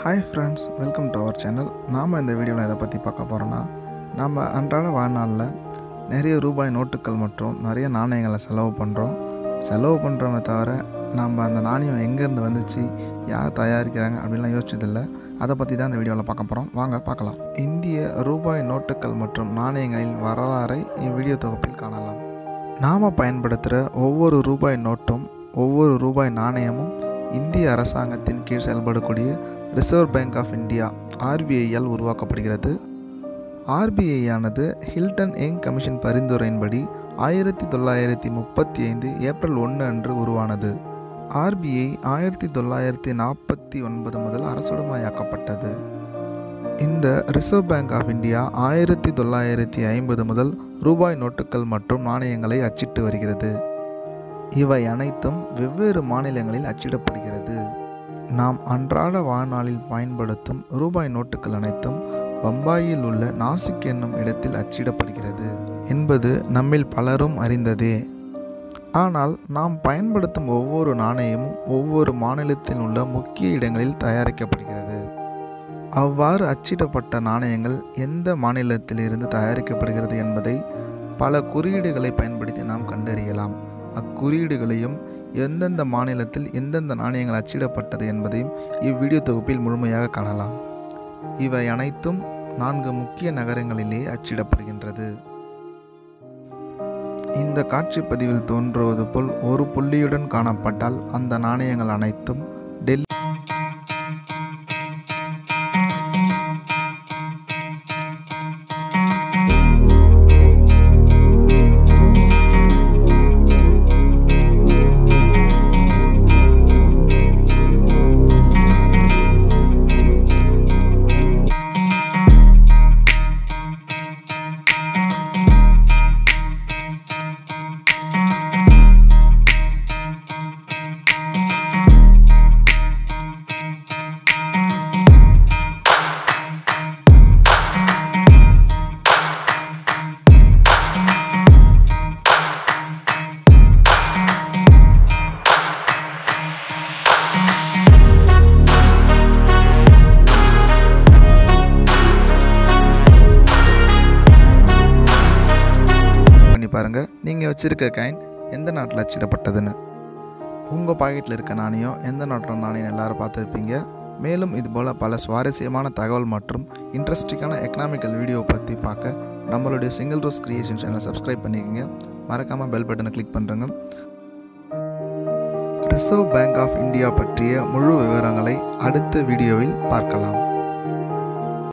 hi friends welcome to our channel நாம் இந்த வீடியோவில் எதை பற்றி பார்க்க போகிறோன்னா நம்ம அன்றாட வாழ்நாளில் நிறைய ரூபாய் நோட்டுகள் மற்றும் நிறைய நாணயங்களை செலவு பண்ணுறோம் செலவு பண்ணுறோமே தவிர நம்ம அந்த நாணயம் எங்கேருந்து வந்துச்சு யார் தயாரிக்கிறாங்க அப்படின்லாம் யோசிச்சதில்லை அதை பற்றி தான் இந்த வீடியோவில் பார்க்க போகிறோம் வாங்க பார்க்கலாம் இந்திய ரூபாய் நோட்டுகள் மற்றும் நாணயங்களின் வரலாறை இவ்வீடியோ தொகுப்பில் காணலாம் நாம் பயன்படுத்துகிற ஒவ்வொரு ரூபாய் நோட்டும் ஒவ்வொரு ரூபாய் நாணயமும் இந்திய அரசாங்கத்தின் கீழ் செயல்படக்கூடிய ரிசர்வ் பேங்க் ஆஃப் இந்தியா ஆர்பிஐயால் உருவாக்கப்படுகிறது ஆர்பிஐ ஆனது ஹில்டன் யங் கமிஷன் பரிந்துரையின்படி ஆயிரத்தி தொள்ளாயிரத்தி முப்பத்தி ஐந்து ஏப்ரல் ஒன்று அன்று உருவானது ஆர்பிஐ ஆயிரத்தி தொள்ளாயிரத்தி நாற்பத்தி ஒன்பது முதல் அரசுடைமையாக்கப்பட்டது இந்த ரிசர்வ் பேங்க் ஆஃப் இந்தியா ஆயிரத்தி தொள்ளாயிரத்தி ஐம்பது முதல் ரூபாய் நோட்டுகள் மற்றும் நாணயங்களை அச்சிட்டு வருகிறது இவை அனைத்தும் வெவ்வேறு மாநிலங்களில் அச்சிடப்படுகிறது நாம் அன்றாட வாழ்நாளில் பயன்படுத்தும் ரூபாய் நோட்டுகள் அனைத்தும் பம்பாயில் உள்ள நாசிக் என்னும் இடத்தில் அச்சிடப்படுகிறது என்பது நம்மில் பலரும் அறிந்ததே ஆனால் நாம் பயன்படுத்தும் ஒவ்வொரு நாணயமும் ஒவ்வொரு மாநிலத்தில் உள்ள முக்கிய இடங்களில் தயாரிக்கப்படுகிறது அவ்வாறு அச்சிடப்பட்ட நாணயங்கள் எந்த மாநிலத்திலிருந்து தயாரிக்கப்படுகிறது என்பதை பல குறியீடுகளை பயன்படுத்தி நாம் கண்டறியலாம் அக்குறியீடுகளையும் எந்தெந்த மாநிலத்தில் எந்தெந்த நாணயங்கள் அச்சிடப்பட்டது என்பதையும் இவ்வீடியோ தொகுப்பில் முழுமையாக காணலாம் இவை அனைத்தும் நான்கு முக்கிய நகரங்களிலே அச்சிடப்படுகின்றது இந்த காட்சி பதிவில் தோன்றுவது போல் ஒரு புள்ளியுடன் காணப்பட்டால் அந்த நாணயங்கள் அனைத்தும் டெல்லி பண்ணி பாருங்கள் நீங்கள் வச்சுருக்க காயின் எந்த நாட்டில் அச்சிடப்பட்டதுன்னு உங்கள் பாக்கெட்டில் இருக்க நாணயம் எந்த நாட்டோட நாணயம் எல்லாரும் பார்த்துருப்பீங்க மேலும் இதுபோல் பல சுவாரஸ்யமான தகவல் மற்றும் இன்ட்ரெஸ்டிங்கான எக்கனாமிக்கல் வீடியோ பற்றி பார்க்க நம்மளுடைய சிங்கிள் ரோஸ் கிரியேஷன் சேனலை சப்ஸ்கிரைப் பண்ணிக்கோங்க மறக்காமல் பெல் பட்டனை கிளிக் பண்ணுறேங்க ரிசர்வ் பேங்க் ஆஃப் இந்தியா பற்றிய முழு விவரங்களை அடுத்த வீடியோவில் பார்க்கலாம்